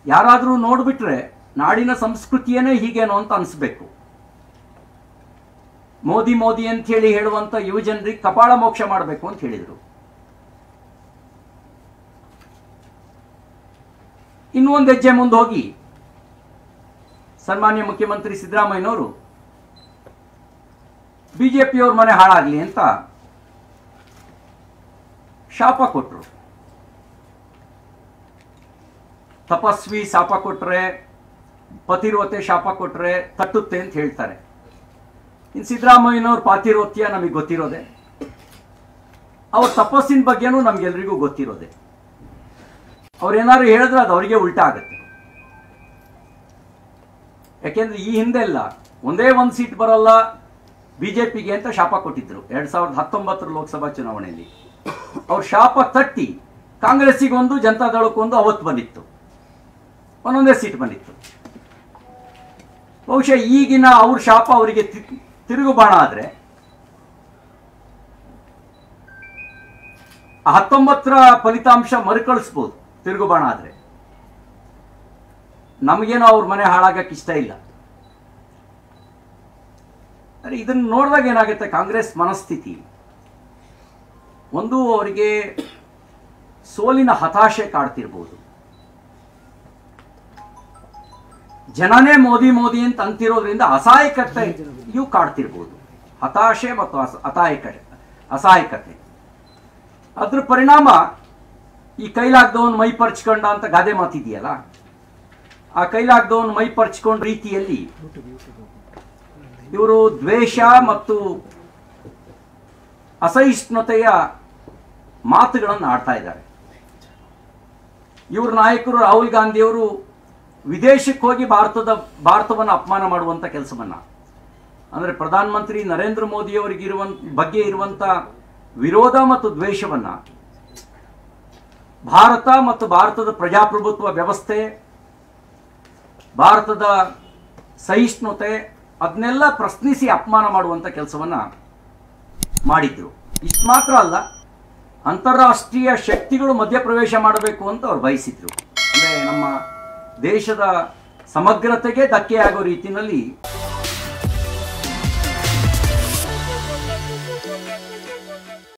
ಯಾರಾದರೂ ನೋಡ್ಬಿಟ್ರೆ ನಾಡಿನ ಸಂಸ್ಕೃತಿಯೇ ಹೀಗೇನೋ ಅಂತ ಅನಿಸ್ಬೇಕು ಮೋದಿ ಮೋದಿ ಅಂತ ಹೇಳಿ ಹೇಳುವಂತ ಯುವಜನರಿಗೆ ಕಪಾಳ ಮೋಕ್ಷ ಮಾಡಬೇಕು ಅಂತ ಹೇಳಿದರು ಇನ್ನೂ ಒಂದು ಹೆಜ್ಜೆ ಮುಂದೆ ಹೋಗಿ ಸನ್ಮಾನ್ಯ ಮುಖ್ಯಮಂತ್ರಿ ಸಿದ್ದರಾಮಯ್ಯನವರು ಬಿಜೆಪಿಯವ್ರ ಮನೆ ಹಾಳಾಗ್ಲಿ ಅಂತ ಶಾಪ ಕೊಟ್ಟರು ತಪಸ್ವಿ ಶಾಪ ಕೊಟ್ರೆ ಪತಿರ್ವತೆ ಶಾಪ ಕೊಟ್ರೆ ತಟ್ಟುತ್ತೆ ಅಂತ ಹೇಳ್ತಾರೆ ಇನ್ನು ಸಿದ್ದರಾಮಯ್ಯನವ್ರ ಪಾತಿರೋತ್ಯ ನಮಗೆ ಗೊತ್ತಿರೋದೆ ಅವ್ರ ತಪಸ್ಸಿನ ಬಗ್ಗೆನೂ ನಮ್ಗೆಲ್ರಿಗೂ ಗೊತ್ತಿರೋದೆ ಅವ್ರೇನಾದ್ರು ಹೇಳಿದ್ರೆ ಅದು ಅವರಿಗೆ ಉಲ್ಟಾ ಆಗುತ್ತೆ ಯಾಕೆಂದ್ರೆ ಈ ಹಿಂದೆಲ್ಲ ಒಂದೇ ಒಂದು ಸೀಟ್ ಬರಲ್ಲ ಬಿಜೆಪಿಗೆ ಅಂತ ಶಾಪ ಕೊಟ್ಟಿದ್ರು ಎರಡ್ ಸಾವಿರದ ಹತ್ತೊಂಬತ್ತರ ಲೋಕಸಭಾ ಚುನಾವಣೆಯಲ್ಲಿ ಅವ್ರ ಶಾಪ ತಟ್ಟಿ ಕಾಂಗ್ರೆಸ್ಸಿಗೊಂದು ಜನತಾದಳಕ್ಕೊಂದು ಅವತ್ತು ಬಂದಿತ್ತು ಒಂದೊಂದೇ ಸೀಟ್ ಬಂದಿತ್ತು ಬಹುಶಃ ಈಗಿನ ಅವ್ರ ಶಾಪ ಅವರಿಗೆ ತಿ- ತಿರುಗು ಬಾಣ ಆದ್ರೆ ಆ ಹತ್ತೊಂಬತ್ತರ ಫಲಿತಾಂಶ ಮರುಕಳಿಸ್ಬೋದು ತಿರುಗು ಬಾಣ ಆದ್ರೆ ನಮಗೇನೋ ಅವ್ರ ಮನೆ ಹಾಳಾಗಕ್ಕೆ ಇಷ್ಟ ಇಲ್ಲ ಅರೆ ಇದನ್ನ ನೋಡಿದಾಗ ಏನಾಗುತ್ತೆ ಕಾಂಗ್ರೆಸ್ ಮನಸ್ಥಿತಿ ಒಂದು ಅವರಿಗೆ ಸೋಲಿನ ಹತಾಶೆ ಕಾಡ್ತಿರ್ಬೋದು ಜನನೇ ಮೋದಿ ಮೋದಿ ಅಂತ ಅಂತಿರೋದ್ರಿಂದ ಅಸಹಾಯಕತೆ ಇವು ಕಾಡ್ತಿರ್ಬೋದು ಹತಾಶೆ ಮತ್ತು ಅಸ ಅಸಹಾಯಕ ಅಸಹಾಯಕತೆ ಅದ್ರ ಪರಿಣಾಮ ಈ ಕೈಲಾಗ್ದವನ್ ಮೈ ಪರ್ಚ್ಕೊಂಡ ಅಂತ ಗಾದೆ ಮಾತಿದೆಯಲ್ಲ ಆ ಕೈಲಾಗ್ದವನ್ ಮೈ ಪರ್ಚ್ಕೊಂಡ ರೀತಿಯಲ್ಲಿ ಇವರು ದ್ವೇಷ ಮತ್ತು ಅಸಹಿಷ್ಣುತೆಯ ಮಾತುಗಳನ್ನು ಆಡ್ತಾ ಇದ್ದಾರೆ ಇವ್ರ ನಾಯಕರು ರಾಹುಲ್ ಗಾಂಧಿಯವರು ವಿದೇಶಕ್ಕೆ ಹೋಗಿ ಭಾರತದ ಭಾರತವನ್ನು ಅಪಮಾನ ಮಾಡುವಂತ ಕೆಲಸವನ್ನ ಅಂದ್ರೆ ಪ್ರಧಾನಮಂತ್ರಿ ನರೇಂದ್ರ ಮೋದಿ ಅವರಿಗೆ ಇರುವಂತ ಬಗ್ಗೆ ಇರುವಂತ ವಿರೋಧ ಮತ್ತು ದ್ವೇಷವನ್ನ ಭಾರತ ಮತ್ತು ಭಾರತದ ಪ್ರಜಾಪ್ರಭುತ್ವ ವ್ಯವಸ್ಥೆ ಭಾರತದ ಸಹಿಷ್ಣುತೆ ಅದನ್ನೆಲ್ಲ ಪ್ರಶ್ನಿಸಿ ಅಪಮಾನ ಮಾಡುವಂತ ಕೆಲಸವನ್ನ ಮಾಡಿದ್ರು ಇಷ್ಟು ಮಾತ್ರ ಅಲ್ಲ ಅಂತಾರಾಷ್ಟ್ರೀಯ ಶಕ್ತಿಗಳು ಮಧ್ಯಪ್ರವೇಶ ಮಾಡಬೇಕು ಅಂತ ಅವ್ರು ಬಯಸಿದ್ರು ಅಂದ್ರೆ ನಮ್ಮ ದೇಶದ ಸಮಗ್ರತೆಗೆ ಧಕ್ಕೆ ಆಗೋ ರೀತಿಯಲ್ಲಿ